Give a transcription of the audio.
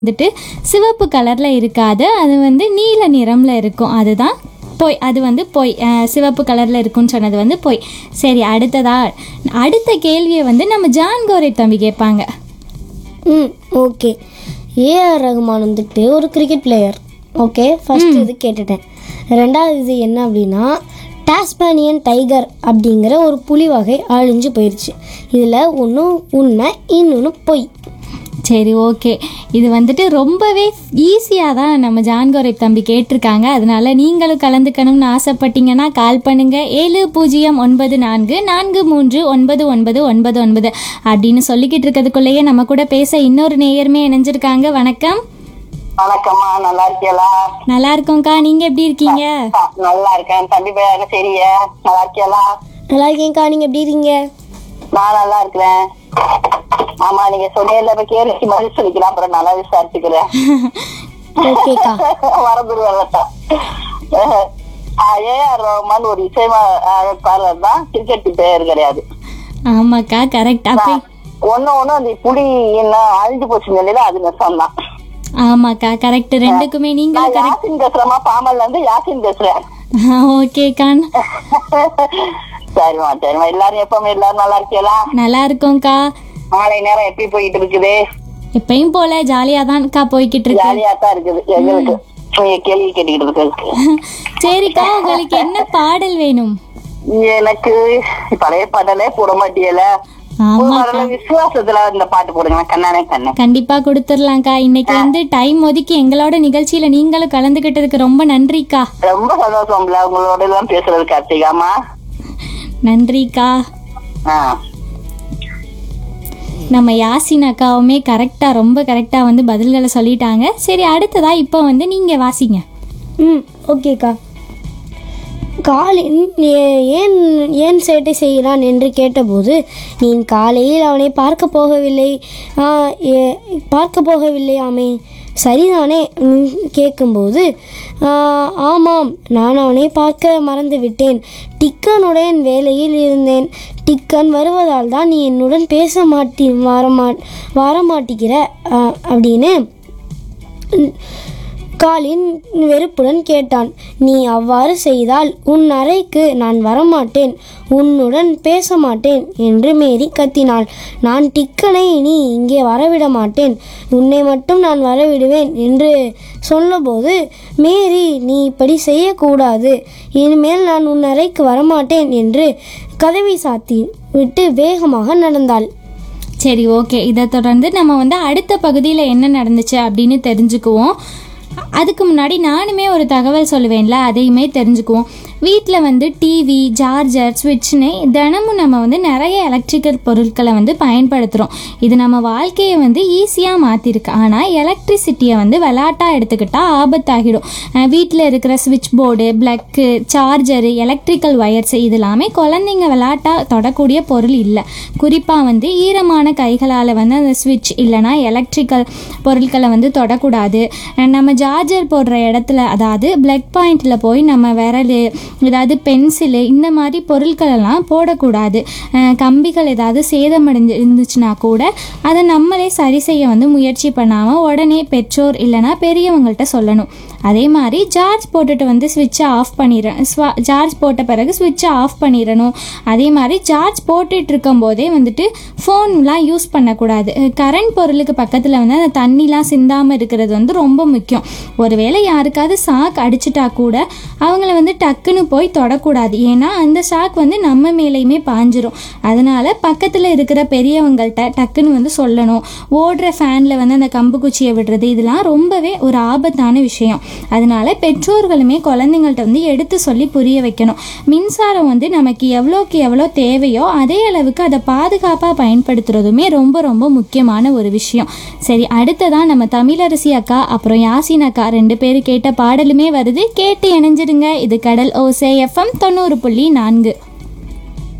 வந்துட்டு சிவப்பு கலரில் இருக்காது அது வந்து நீல நிறமில் இருக்கும் அதுதான் பொய் அது வந்து பொய் அஹ், சிவப்பு கலரில் இருக்குன்னு சொன்னது வந்து பொய் சரி அடுத்ததா அடுத்த கேள்வியை வந்து நம்ம ஜான் கோரை தம்பி கேட்பாங்க ம் ஓகே ஏஆர் ரகுமான் வந்துட்டு ஒரு கிரிக்கெட் பிளேயர் ஓகே ஃபர்ஸ்ட் இது கேட்டுட்டேன் ரெண்டாவது இது என்ன அப்படின்னா டாஸ்மானியன் டைகர் அப்படிங்கிற ஒரு புலி வகை அழிஞ்சு போயிடுச்சு இதில் ஒன்றும் உண்மை இன்னொன்று பொய் சரி ஓகே இது வந்துட்டு ரொம்பவே ஈஸியாக தான் நம்ம ஜான்கோரை தம்பி கேட்டிருக்காங்க அதனால நீங்களும் கலந்துக்கணும்னு ஆசைப்பட்டீங்கன்னா கால் பண்ணுங்க ஏழு பூஜ்ஜியம் ஒன்பது நான்கு நான்கு மூன்று ஒன்பது ஒன்பது ஒன்பது ஒன்பது அப்படின்னு சொல்லிக்கிட்டு இருக்கிறதுக்குள்ளேயே நம்ம கூட பேச இன்னொரு நேயருமே இணைஞ்சிருக்காங்க வணக்கம் வணக்கம்மா நல்லா இருக்கியலா நல்லா இருக்கோம்க்கா நீங்கள் எப்படி இருக்கீங்க ஆ, நல்லா இருக்கேன் தம்பி பையன் என்ன செய்றிய நல்லா இருக்கியலா நல்லா இருக்கேங்க்கா நீங்கள் எப்படி இருக்கீங்க நான் நல்லா இருக்கிறேன் ஆமா நீங்க சொன்னீங்கல்ல இப்ப கேள்விக்கு பதில் சொல்லிக்கலாம் அப்புறம் நல்லா விசாரிச்சுக்கிறேன் ஓகேக்கா மறந்துடுவேன் ஏஆர் ரஹ்மான் ஒரு இசையமைப்பாளர் தான் கிரிக்கெட் பிளேயர் கிடையாது ஆமாக்கா கரெக்ட் அப்போ ஒண்ணு ஒண்ணு அந்த புலி என்ன அழிஞ்சு போச்சு நிலையில அது நெசம் தான் ஆமாக்கா கரெக்ட் ரெண்டுக்குமே நீங்களும் நான் யாசின் பேசுறேமா பாமல்ல இருந்து யாசின் பேசுறேன் ஓகேக்கா சரிம்மா சரிம்மா எல்லாரும் எப்பவுமே எல்லாரும் நல்லா இருக்கியலா நல்லா இருக்கோம்க்கா மாலை நேரம் எப்படி போயிட்டு இருக்குது எப்பயும் போல ஜாலியாக தான்க்கா போய்கிட்டு இருக்கு ஜாலியா தான் இருக்குது எங்களுக்கு நீங்க கேள்வி கேட்டுக்கிட்டு இருக்கிறதுக்கு சரிக்கா உங்களுக்கு என்ன பாடல் வேணும் எனக்கு பழைய பாடலே போட மாட்டியல ஆமா விசுவாசத்துல இந்த பாட்டு போடுங்க கண்ணானே கண்ணே கண்டிப்பா கொடுத்துடலாம்க்கா இன்னைக்கு வந்து டைம் ஒதுக்கி எங்களோட நிகழ்ச்சியில நீங்களும் கலந்துக்கிட்டதுக்கு ரொம்ப நன்றிக்கா ரொம்ப சந்தோஷம்ல உங்களோட எல்லாம் பேசுறது கார்த்திகாமா நன்றிக்கா ஆ நம்ம யாசின் அக்காவுமே கரெக்டாக ரொம்ப கரெக்டாக வந்து பதில்களை சொல்லிட்டாங்க சரி அடுத்ததா இப்போ வந்து நீங்கள் வாசிங்க ம் ஓகேக்கா காலின் ஏ- ஏன் ஏன் சேட்டை செய்கிறான் என்று கேட்டபோது நீ காலையில் அவனை பார்க்க போகவில்லை ஆ, ஏ- பார்க்க போகவில்லையாமே சரிதானே ம், கேட்கும்போது "ஆ, ஆமாம் நான் அவனை பார்க்க மறந்து விட்டேன் டிக்கனுடன் வேலையில் இருந்தேன் டிக்கன் வருவதால் தான் நீ என்னுடன் பேச மாட்டி வரமா வரமாட்டிக்கிற ஆ, அப்படின்னு காலின் வெறுப்புடன் கேட்டான் நீ அவ்வாறு செய்தால் உன் அறைக்கு நான் வரமாட்டேன் உன்னுடன் பேச மாட்டேன் என்று மேரி கத்தினாள் நான் டிக்கனை நீ இங்கே வரவிட மாட்டேன் உன்னை மட்டும் நான் வரவிடுவேன் என்று சொன்னபோது மேரி நீ இப்படி செய்யக்கூடாது இனிமேல் நான் உன் அறைக்கு வரமாட்டேன் என்று கதவை சாத்தி விட்டு வேகமாக நடந்தாள் சரி ஓகே இதை தொடர்ந்து நம்ம வந்து அடுத்த பகுதியில் என்ன நடந்துச்சு அப்படின்னு தெரிஞ்சுக்குவோம் அதுக்கு முன்னாடி நானுமே ஒரு தகவல் சொல்லுவேன்ல அதையுமே தெரிஞ்சுக்குவோம் வீட்டில் வந்து டிவி சார்ஜர் ஸ்விட்ச்னு தினமும் நம்ம வந்து நிறைய எலக்ட்ரிக்கல் பொருட்களை வந்து பயன்படுத்துகிறோம் இது நம்ம வாழ்க்கையை வந்து ஈஸியாக மாற்றிருக்கு ஆனால் எலக்ட்ரிசிட்டியை வந்து விளாட்டாக எடுத்துக்கிட்டால் ஆபத்தாகிடும் வீட்டில் இருக்கிற ஸ்விட்ச் board plug charger electrical wires இது எல்லாமே குழந்தைங்க விளாட்டாக தொடக்கூடிய பொருள் இல்லை குறிப்பாக வந்து ஈரமான கைகளால் வந்து அந்த ஸ்விட்ச் இல்லைனா எலக்ட்ரிக்கல் பொருட்களை வந்து தொடக்கூடாது அஹ் நம்ம சார்ஜர் போடுற இடத்துல அதாவது பிளக் பாயிண்டில் போய் நம்ம விரல் ஏதாவது பென்சிலு இந்த மாதிரி பொருட்கள் எல்லாம் போடக்கூடாது அஹ் கம்பிகள் ஏதாவது சேதமடைஞ்சு இருந்துச்சுன்னா கூட அதை நம்மளே சரி செய்ய வந்து முயற்சி பண்ணாமல் உடனே பெற்றோர் இல்லைனா பெரியவங்கள்ட்ட சொல்லணும் அதே மாதிரி சார்ஜ் போட்டுட்டு வந்து ஸ்விட்சை ஆஃப் பண்ணிடுற சார்ஜ் போட்ட பிறகு ஸ்விட்சை ஆஃப் பண்ணிடணும் அதே மாதிரி சார்ஜ் போட்டுட்டு இருக்கும்போதே வந்துட்டு ஃபோன்லாம் யூஸ் பண்ணக்கூடாது கரண்ட் பொருளுக்கு பக்கத்தில் வந்து அந்த தண்ணிலாம் சிந்தாமல் இருக்கிறது வந்து ரொம்ப முக்கியம் ஒருவேளை யாருக்காவது ஷாக் அடிச்சிட்டா கூட அவங்கள வந்து டக்குன்னு போய் தொடக்கூடாது ஏன்னா அந்த ஷாக் வந்து நம்ம மேலேயுமே பாஞ்சிரும் அதனால பக்கத்தில் இருக்கிற பெரியவங்கள்ட்ட டக்குன்னு வந்து சொல்லணும் ஓடுற ஃபேனில் வந்து அந்த கம்பு குச்சியை விடுறது இதெல்லாம் ரொம்பவே ஒரு ஆபத்தான விஷயம் அதனால பெற்றோர்களுமே குழந்தைங்கள்ட்ட வந்து எடுத்து சொல்லி புரிய வைக்கணும் மின்சாரம் வந்து நமக்கு எவ்வளோக்கு எவ்வளோ தேவையோ அதே அளவுக்கு அதை பாதுகாப்பாக பயன்படுத்துறதுமே ரொம்ப ரொம்ப முக்கியமான ஒரு விஷயம் சரி அடுத்ததான் நம்ம தமிழரசி அக்கா அப்புறம் யாசின் அக்கா ரெண்டு பேரும் கேட்ட பாடலுமே வருது கேட்டு இணைஞ்சிடுங்க இது கடல் ஓசே எஃப்எம் தொண்ணூறு புள்ளி நான்கு